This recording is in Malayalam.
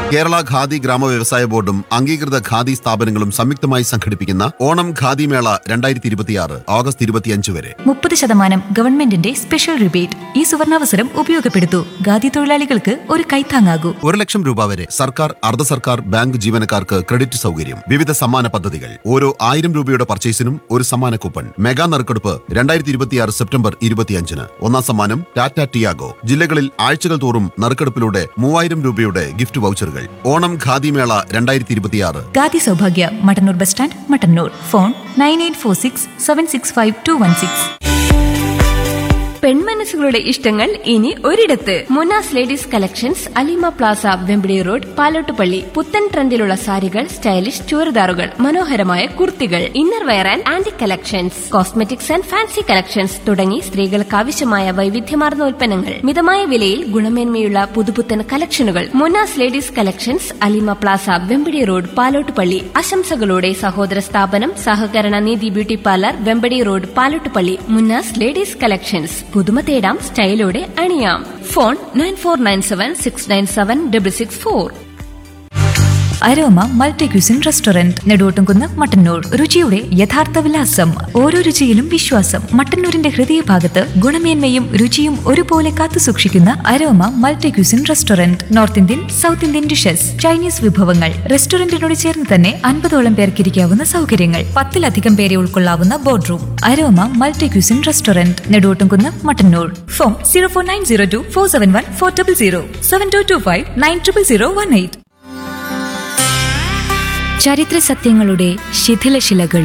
കേരള ഖാദി ഗ്രാമ വ്യവസായ ബോർഡും അംഗീകൃത ഖാദി സ്ഥാപനങ്ങളും സംയുക്തമായി സംഘടിപ്പിക്കുന്ന ഓണം ഖാദി മേള രണ്ടായിരത്തി ഇരുപത്തിയാറ് ഓഗസ്റ്റ് ഇരുപത്തിയഞ്ച് വരെ മുപ്പത് ശതമാനം ഗവൺമെന്റിന്റെ സ്പെഷ്യൽ റിബേറ്റ് ഈ സുവർണാവസരം ഉപയോഗപ്പെടുത്തൂ ഖാദി തൊഴിലാളികൾക്ക് ഒരു കൈത്താങ്ങാകൂ ഒരു ലക്ഷം രൂപ വരെ സർക്കാർ അർദ്ധ സർക്കാർ ബാങ്ക് ജീവനക്കാർക്ക് ക്രെഡിറ്റ് സൗകര്യം വിവിധ സമ്മാന പദ്ധതികൾ ഓരോ ആയിരം രൂപയുടെ പർച്ചേസിനും ഒരു സമ്മാന കൂപ്പൺ മെഗാ നറുക്കെടുപ്പ് രണ്ടായിരത്തി ഇരുപത്തിയാറ് സെപ്റ്റംബർ ഇരുപത്തിയഞ്ചിന് ഒന്നാം സമ്മാനം ടാറ്റ ടിയാഗോ ജില്ലകളിൽ ആഴ്ചകൾ തോറും നറുക്കെടുപ്പിലൂടെ മൂവായിരം രൂപയുടെ ഗിഫ്റ്റ് വൗച്ചറുകൾ ഓണം ഖാദി മേള രണ്ടായിരത്തി ഇരുപത്തിയാറ് khadi Saubhagya Mattannur bus stand Mattannur phone nine eight four six seven six five two one six പെൺമനസ്സുകളുടെ ഇഷ്ടങ്ങൾ ഇനി ഒരിടത്ത് Munas ladies collections Alima plaza Vembidi road Palottupalli പുത്തൻ ട്രെൻഡിലുള്ള സാരികൾ സ്റ്റൈലിഷ് ചുരിദാറുകൾ മനോഹരമായ കുർത്തികൾ inner wear and aunty collections cosmetics and fancy collections തുടങ്ങി സ്ത്രീകൾക്ക് ആവശ്യമായ വൈവിധ്യമാർന്ന ഉൽപ്പന്നങ്ങൾ മിതമായ വിലയിൽ ഗുണമേന്മയുള്ള പുതുപുത്തൻ കളക്ഷനുകൾ Munas ladies collections Alima plaza Vembadi road Palottupalli ആശംസകളോടെ സഹോദര സ്ഥാപനം സഹകരണ നീതി beauty parlour Vembadi road Palottupalli Munnas ladies collections പുതുമ തേടാം സ്റ്റൈലോടെ അണിയാം phone nine four nine seven six nine seven double six four Aroma multi cuisine restaurant Neduvottumkunnu Mattannur രുചിയുടെ യഥാർത്ഥ വിലാസം ഓരോ രുചിയിലും വിശ്വാസം മട്ടന്നൂരിന്റെ ഹൃദയഭാഗത്ത് ഗുണമേന്മയും രുചിയും ഒരുപോലെ കാത്തു സൂക്ഷിക്കുന്ന Aroma multi cuisine restaurant north Indian south Indian dishes Chinese വിഭവങ്ങൾ റെസ്റ്റോറന്റിനോട് ചേർന്ന് തന്നെ അൻപതോളം പേർക്ക് ഇരിക്കാവുന്ന സൗകര്യങ്ങൾ പത്തിലധികം പേരെ ഉൾക്കൊള്ളാവുന്ന board room Aroma multi cuisine restaurant Neduvottumkunnu Mattannur phone zero four nine zero two four seven one four double zero seven two two five nine triple zero one eight ചരിത്ര സത്യങ്ങളുടെ ശിഥിലശിലകളും